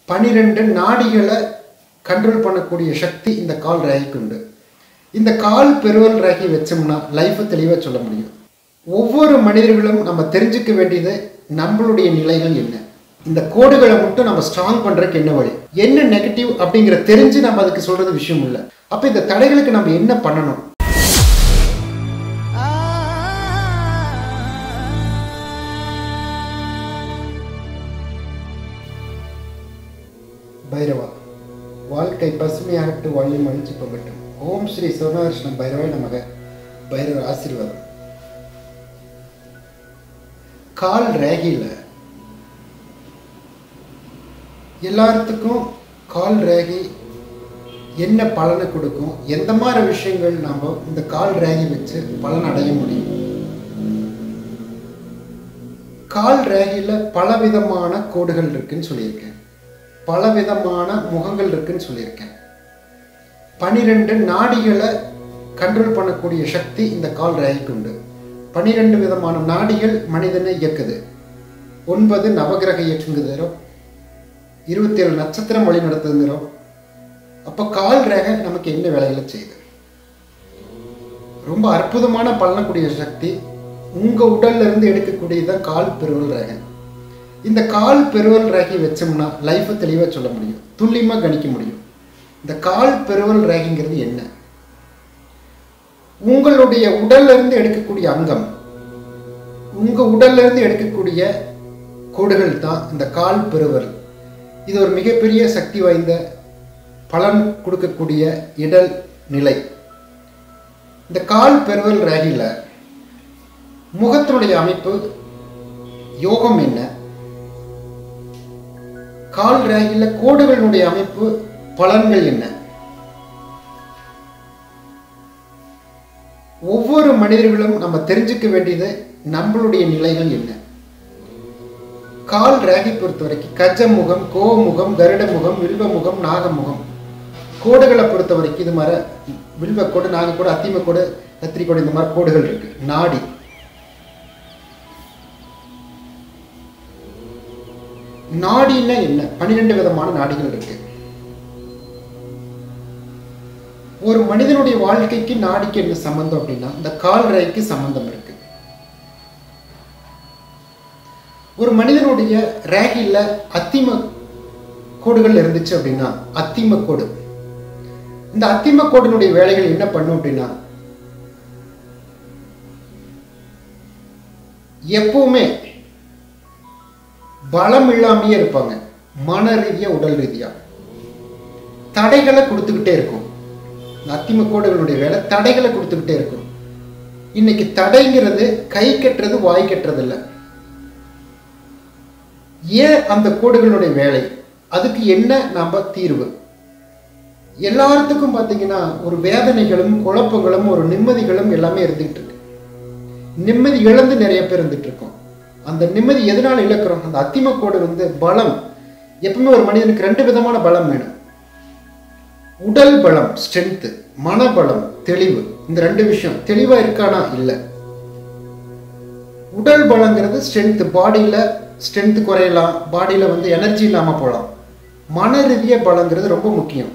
பனிரெண்டு நாடிகளை கண்ட்ரோல் பண்ணக்கூடிய சக்தி இந்த கால் ரேகைக்கு உண்டு இந்த கால் பெருவல் ரேகை வச்சோம்னா லைஃப்பை தெளிவாக சொல்ல முடியும் ஒவ்வொரு மனிதர்களும் நம்ம தெரிஞ்சுக்க வேண்டியது நம்மளுடைய நிலைகள் என்ன இந்த கோடுகளை மட்டும் நம்ம ஸ்ட்ராங் பண்ணுறதுக்கு என்ன வழி என்ன நெகட்டிவ் அப்படிங்கிற தெரிஞ்சு நம்ம அதுக்கு சொல்கிறது விஷயம் இல்லை அப்போ இந்த தடைகளுக்கு நம்ம என்ன பண்ணணும் பைரவா வாழ்க்கை பசுமையாகட்டும் வாழ்வை மகிழ்ச்சி போகட்டும் ஓம் ஸ்ரீ சோமகிருஷ்ணன் பைரவாய் நமக பைரவர் ஆசீர்வாதம் கால் ரேகையில் எல்லாத்துக்கும் கால் ரேகை என்ன பலனை கொடுக்கும் எந்த மாதிரி விஷயங்கள் நம்ம இந்த கால் ரேகை வச்சு பலன் அடைய முடியும் கால் ரேகையில் பலவிதமான கோடுகள் இருக்குன்னு சொல்லியிருக்கேன் பலவிதமான முகங்கள் இருக்குன்னு சொல்லியிருக்கேன் பனிரெண்டு நாடிகளை கண்ட்ரோல் பண்ணக்கூடிய சக்தி இந்த கால் ரேகைக்கு உண்டு பனிரெண்டு விதமான நாடிகள் மனிதனை இயக்குது ஒன்பது நவகிரக இயக்குங்கிறோம் இருபத்தி ஏழு நட்சத்திரம் வழி நடத்துங்கிறோம் அப்போ கால் ரேகை நமக்கு என்ன வேலைகளை செய்யுது ரொம்ப அற்புதமான பலனக்கூடிய சக்தி உங்கள் உடல்ல இருந்து எடுக்கக்கூடியதான் கால் பெருவல் ரேகை இந்த கால் பெருவல் ரேகை வச்சோம்னா லைஃப்பை தெளிவாக சொல்ல முடியும் துல்லியமாக கணிக்க முடியும் இந்த கால் பெருவல் ரேகைங்கிறது என்ன உங்களுடைய உடல்ல இருந்து எடுக்கக்கூடிய அங்கம் உங்க உடல்ல இருந்து எடுக்கக்கூடிய கோடுகள் தான் இந்த கால் பெருவல் இது ஒரு மிகப்பெரிய சக்தி வாய்ந்த பலன் கொடுக்கக்கூடிய இடல் நிலை இந்த கால் பெருவல் ரேகையில் முகத்தினுடைய அமைப்பு யோகம் என்ன கால் ரேகையில் கோடுகளினுடைய அமைப்பு பலன்கள் என்ன ஒவ்வொரு மனிதர்களும் நம்ம தெரிஞ்சுக்க வேண்டியது நம்மளுடைய நிலைகள் என்ன கால் ரேகை பொறுத்த வரைக்கும் கஜ முகம் கோமுகம் கருட முகம் வில்வ முகம் நாகமுகம் கோடுகளை பொறுத்த வரைக்கும் இது மாதிரி வில்வக்கோடு நாகக்கோடு அத்திமக்கோடு கத்திரிக்கோடு இந்த மாதிரி கோடுகள் இருக்கு நாடி நாடின்னா என்ன பன்னிரெண்டு விதமான நாடிகள் இருக்கு ஒரு மனிதனுடைய வாழ்க்கைக்கு நாடிக்கு என்ன சம்பந்தம் அப்படின்னா இந்த கால் ரேகைக்கு சம்பந்தம் இருக்கு ஒரு மனிதனுடைய ரேகையில் அத்திம கோடுகள் இருந்துச்சு அப்படின்னா அத்திம கோடு இந்த அத்திம கோடினுடைய வேலைகள் என்ன பண்ணும் அப்படின்னா எப்பவுமே பலம் இல்லாமையே இருப்பாங்க மன ரீதியா உடல் ரீதியா தடைகளை கொடுத்துக்கிட்டே இருக்கும் இந்த அத்திம கோடுகளுடைய வேலை தடைகளை கொடுத்துக்கிட்டே இருக்கும் இன்னைக்கு தடைங்கிறது கை கட்டுறது வாய் கட்டுறது இல்லை ஏன் அந்த கோடுகளுடைய வேலை அதுக்கு என்ன நம்ம தீர்வு எல்லாத்துக்கும் பார்த்தீங்கன்னா ஒரு வேதனைகளும் குழப்பங்களும் ஒரு நிம்மதிகளும் எல்லாமே இருந்துகிட்டு இருக்கு நிம்மதி இழந்து நிறைய பேர் இருந்துட்டு இருக்கோம் அந்த நிம்மதி எதனால இழக்கிறோம் அந்த அத்திம கோடு வந்து பலம் எப்பவுமே ஒரு மனிதனுக்கு ரெண்டு விதமான பலம் வேணும் உடல் பலம் ஸ்ட்ரென்த்து மனபலம் தெளிவு இந்த ரெண்டு விஷயம் தெளிவா இருக்கானா இல்லை உடல் பலங்கிறது ஸ்ட்ரென்த்து பாடியில் ஸ்ட்ரென்த்து குறையலாம் பாடியில் வந்து எனர்ஜி இல்லாமல் போகலாம் மன ரீதிய பலங்கிறது ரொம்ப முக்கியம்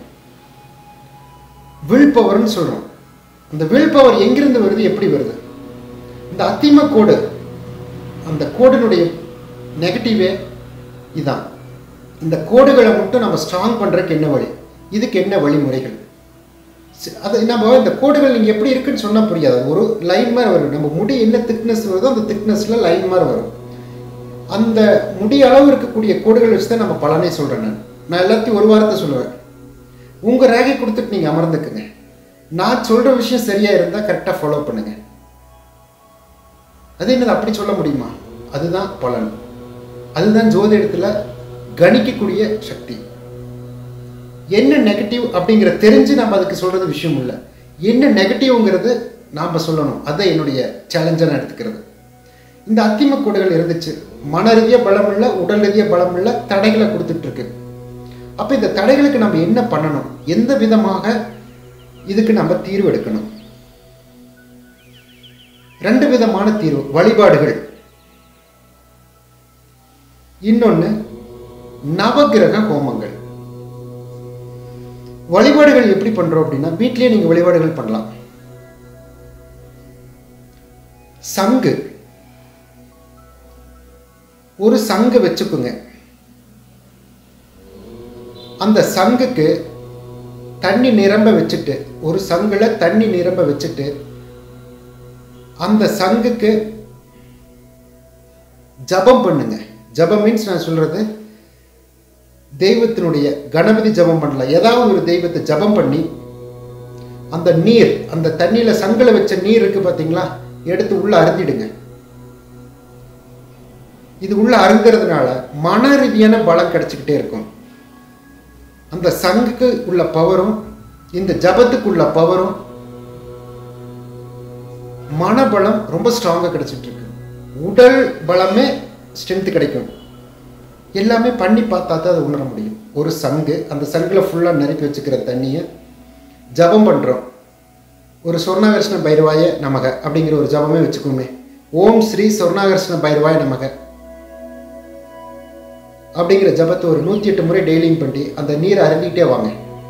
வில் பவர்னு சொல்கிறோம் அந்த வில் பவர் எங்கிருந்து வருது எப்படி வருது இந்த அத்திம கோடு அந்த கோடினுடைய நெகட்டிவே இதான் இந்த கோடுகளை மட்டும் நம்ம ஸ்ட்ராங் பண்ணுறதுக்கு என்ன வழி இதுக்கு என்ன வழிமுறைகள் சி- அது நம்ம இந்த கோடுகள் நீங்கள் எப்படி இருக்குன்னு சொன்னால் புரியாது அது ஒரு லைன் மாதிரி வரும் நம்ம முடி என்ன திக்னஸ் வருதோ அந்த திக்னஸில் லைன் மாதிரி வரும் அந்த முடி அளவு இருக்கக்கூடிய கோடுகள் வச்சு தான் நம்ம பலனே சொல்கிறேன் நான் நான் எல்லாத்தையும் ஒரு வாரத்தை சொல்லுவேன் உங்கள் ரேகை கொடுத்துட்டு நீங்கள் அமர்ந்துக்குங்க நான் சொல்கிற விஷயம் சரியாக இருந்தால் கரெக்டாக ஃபாலோ பண்ணுங்க அது என்னது அப்படி சொல்ல முடியுமா அதுதான் பலன் அதுதான் ஜோதிடத்தில் கணிக்கக்கூடிய சக்தி என்ன நெகட்டிவ் அப்படிங்கிற தெரிஞ்சு நம்ம அதுக்கு சொல்கிறது விஷயம் இல்லை என்ன நெகட்டிவ்ங்கிறது நாம் சொல்லணும் அதை என்னுடைய சேலஞ்சாக நான் எடுத்துக்கிறது இந்த அத்திம கோடுகள் இருந்துச்சு மன ரீதிய பலம் இல்லை உடல் ரீதிய பலம் இல்லை தடைகளை கொடுத்துட்டு இருக்கு அப்போ இந்த தடைகளுக்கு நம்ம என்ன பண்ணணும் எந்த விதமாக இதுக்கு நம்ம தீர்வு எடுக்கணும் ரெண்டு விதமான தீர்வு வழிபாடுகள் இன்னொன்று நவகிரக ஹோமங்கள் வழிபாடுகள் எப்படி பண்றோம் அப்படின்னா வீட்லயே நீங்க வழிபாடுகள் பண்ணலாம் சங்கு ஒரு சங்கு வச்சுக்குங்க அந்த சங்குக்கு தண்ணி நிரம்ப வச்சுட்டு ஒரு சங்குல தண்ணி நிரம்ப வச்சுட்டு அந்த சங்குக்கு ஜபம் பண்ணுங்க ஜபம் மீன்ஸ் நான் சொல்றது தெய்வத்தினுடைய கணபதி ஜபம் பண்ணலாம் ஏதாவது ஒரு தெய்வத்தை ஜபம் பண்ணி அந்த நீர் அந்த தண்ணியில சங்குல வச்ச நீர் இருக்கு பாத்தீங்களா எடுத்து உள்ள அருந்திடுங்க இது உள்ள அருங்கிறதுனால மன ரீதியான பலம் கிடைச்சிக்கிட்டே இருக்கும் அந்த சங்குக்கு உள்ள பவரும் இந்த ஜபத்துக்கு உள்ள பவரும் மனபலம் ரொம்ப ஸ்ட்ராங்காக கிடைச்சிட்டு இருக்கு உடல் பலமே ஸ்ட்ரென்த் கிடைக்கும் எல்லாமே பண்ணி பார்த்தா தான் அதை உணர முடியும் ஒரு சங்கு அந்த சங்கில் ஃபுல்லாக நிரப்பி வச்சுக்கிற தண்ணியை ஜபம் பண்ணுறோம் ஒரு சொர்ணாகர்ஷ்ண பைரவாய நமக அப்படிங்கிற ஒரு ஜபமே வச்சுக்கோமே ஓம் ஸ்ரீ சொர்ணாகர்ஷ்ண பைரவாய நமக அப்படிங்கிற ஜபத்தை ஒரு நூற்றி எட்டு முறை டெய்லியும் பண்ணி அந்த நீரை அருந்திக்கிட்டே வாங்க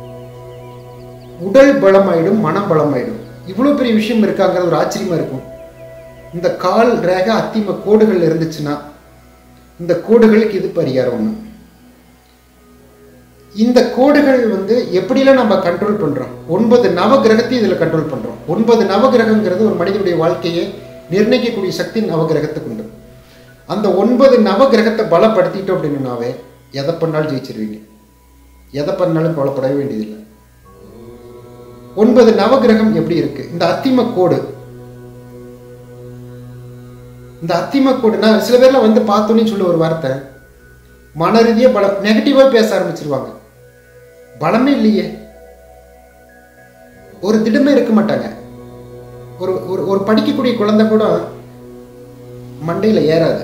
உடல் பலமாயிடும் மனம் பலமாயிடும் இவ்வளோ பெரிய விஷயம் இருக்காங்கிறது ஒரு ஆச்சரியமா இருக்கும் இந்த கால் ரேக அத்திம கோடுகள் இருந்துச்சுன்னா இந்த கோடுகளுக்கு இது பரிகாரம் ஒன்று இந்த கோடுகள் வந்து எப்படிலாம் நம்ம கண்ட்ரோல் பண்றோம் ஒன்பது நவ கிரகத்தையும் இதில் கண்ட்ரோல் பண்றோம் ஒன்பது நவ கிரகங்கிறது ஒரு மனிதனுடைய வாழ்க்கையை நிர்ணயிக்கக்கூடிய சக்தி நவகிரகத்துக்கு உண்டு அந்த ஒன்பது நவ கிரகத்தை பலப்படுத்திட்டோம் அப்படின்னாவே எதை பண்ணாலும் ஜெயிச்சிருவீங்க எதை பண்ணாலும் கவலைப்பட வேண்டியதில்லை ஒன்பது நவகிரகம் எப்படி இருக்கு இந்த அத்திம கோடு இந்த அத்திம கோடு நான் சில பேர்லாம் வந்து பார்த்தோன்னே சொல்ல ஒரு வார்த்தை மன ரீதியாக பலம் நெகட்டிவாக பேச ஆரம்பிச்சிருவாங்க பலமே இல்லையே ஒரு திடமே இருக்க மாட்டாங்க ஒரு ஒரு ஒரு படிக்கக்கூடிய குழந்தை கூட மண்டையில் ஏறாது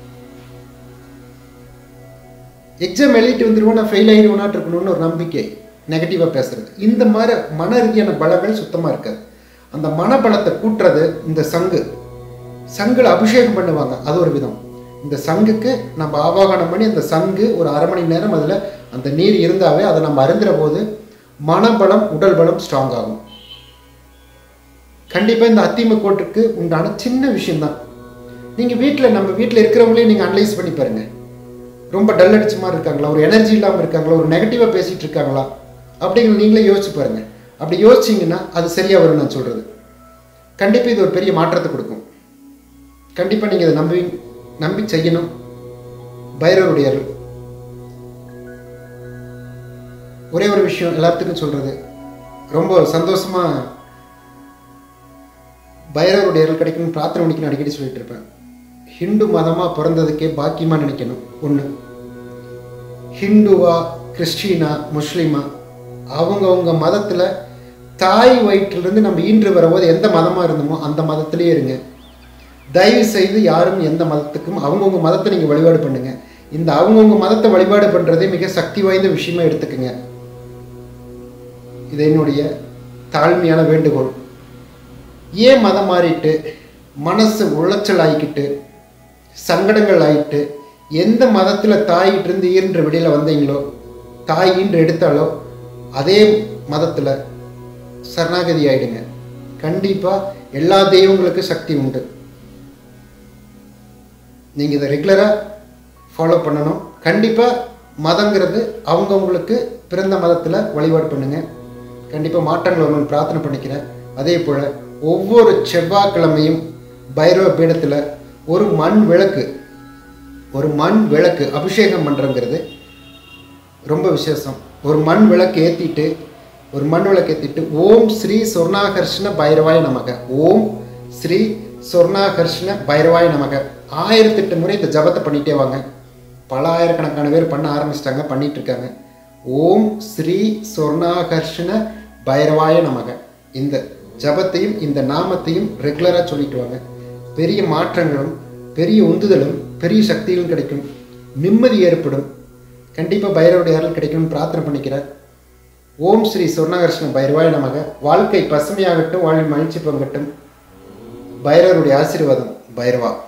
எக்ஸாம் எழுதிட்டு வந்துடுவோம் நான் ஃபெயில் ஆகிடுவோனாட்டு இருக்கணும்னு ஒரு நம்பிக்கை நெகட்டிவாக பேசுறது இந்த மாதிரி மன ரீதியான பலங்கள் சுத்தமாக இருக்காது அந்த மனபலத்தை கூட்டுறது இந்த சங்கு சங்குல அபிஷேகம் பண்ணுவாங்க அது ஒரு விதம் இந்த சங்குக்கு நம்ம ஆவாகனம் பண்ணி அந்த சங்கு ஒரு அரை மணி நேரம் அதில் அந்த நீர் இருந்தாவே அதை நம்ம அருந்துற போது மனபலம் உடல் பலம் ஸ்ட்ராங் ஆகும் கண்டிப்பாக இந்த அத்திம கோட்டுக்கு உண்டான சின்ன விஷயம்தான் நீங்கள் வீட்டில் நம்ம வீட்டில் இருக்கிறவங்களையும் நீங்கள் அனலைஸ் பண்ணி பாருங்க ரொம்ப டல் அடிச்ச மாதிரி இருக்காங்களா ஒரு எனர்ஜி இல்லாமல் இருக்காங்களா ஒரு நெகட்டிவாக பேசிகிட்டு இருக்காங்களா அப்படிங்கிற நீங்களே யோசிச்சு பாருங்க அப்படி யோசிச்சிங்கன்னா அது சரியாக வரும் நான் சொல்கிறது கண்டிப்பாக இது ஒரு பெரிய மாற்றத்தை கொடுக்கும் கண்டிப்பாக நீங்கள் இதை நம்பி நம்பி செய்யணும் பைரவருடைய அருள் ஒரே ஒரு விஷயம் எல்லாத்துக்கும் சொல்கிறது ரொம்ப சந்தோஷமாக பைரவருடைய அருள் கிடைக்கணும்னு பிரார்த்தனை பண்ணிக்கணும் அடிக்கடி சொல்லிட்டு இருப்பேன் ஹிந்து மதமாக பிறந்ததுக்கே பாக்கியமாக நினைக்கணும் ஒன்று ஹிந்துவா கிறிஸ்டினா முஸ்லீமா அவங்கவுங்க மதத்தில் தாய் வயிற்றிலிருந்து நம்ம ஈன்று வரும்போது எந்த மதமாக இருந்தோமோ அந்த மதத்திலே இருங்க தயவு செய்து யாரும் எந்த மதத்துக்கும் அவங்கவுங்க மதத்தை நீங்கள் வழிபாடு பண்ணுங்க இந்த அவங்கவுங்க மதத்தை வழிபாடு பண்ணுறதே மிக சக்தி வாய்ந்த விஷயமா எடுத்துக்கங்க இது என்னுடைய தாழ்மையான வேண்டுகோள் ஏன் மதம் மாறிட்டு மனசு உளைச்சல் ஆகிக்கிட்டு சங்கடங்கள் ஆகிட்டு எந்த மதத்தில் தாயிட்டு இருந்து ஈன்ற வெளியில் வந்தீங்களோ தாய் ஈன்று எடுத்தாலோ அதே மதத்தில் சரணாகதி ஆயிடுங்க கண்டிப்பாக எல்லா தெய்வங்களுக்கும் சக்தி உண்டு நீங்கள் இதை ரெகுலராக ஃபாலோ பண்ணணும் கண்டிப்பாக மதங்கிறது அவங்கவுங்களுக்கு பிறந்த மதத்தில் வழிபாடு பண்ணுங்கள் கண்டிப்பாக மாற்றங்கள் வரணும்னு பிரார்த்தனை பண்ணிக்கிறேன் அதே போல் ஒவ்வொரு செவ்வாய்க்கிழமையும் பைரவ பீடத்தில் ஒரு மண் விளக்கு ஒரு மண் விளக்கு அபிஷேகம் பண்ணுறங்கிறது ரொம்ப விசேஷம் ஒரு மண் விளக்கு ஏற்றிட்டு ஒரு மண் விளக்கு ஏற்றிட்டு ஓம் ஸ்ரீ சொர்ணாகர்ஷ்ண பைரவாய நமக ஓம் ஸ்ரீ சொர்ணாகர்ஷ்ண பைரவாய நமக ஆயிரத்தெட்டு முறை இந்த ஜபத்தை பண்ணிட்டே வாங்க பல ஆயிரக்கணக்கான பேர் பண்ண ஆரம்பிச்சிட்டாங்க பண்ணிட்டு இருக்காங்க ஓம் ஸ்ரீ சொர்ணாகர்ஷ்ண பைரவாய நமக இந்த ஜபத்தையும் இந்த நாமத்தையும் ரெகுலராக சொல்லிட்டு வாங்க பெரிய மாற்றங்களும் பெரிய உந்துதலும் பெரிய சக்திகளும் கிடைக்கும் நிம்மதி ஏற்படும் கண்டிப்பாக பைரவருடைய அருள் கிடைக்கும்னு பிரார்த்தனை பண்ணிக்கிறேன் ஓம் ஸ்ரீ சொர்ணாகர்ஷ்ண பைரவாய நமக வாழ்க்கை பசுமையாகட்டும் வாழ்வில் மகிழ்ச்சி பங்கட்டும் பைரவருடைய ஆசீர்வாதம் பைரவா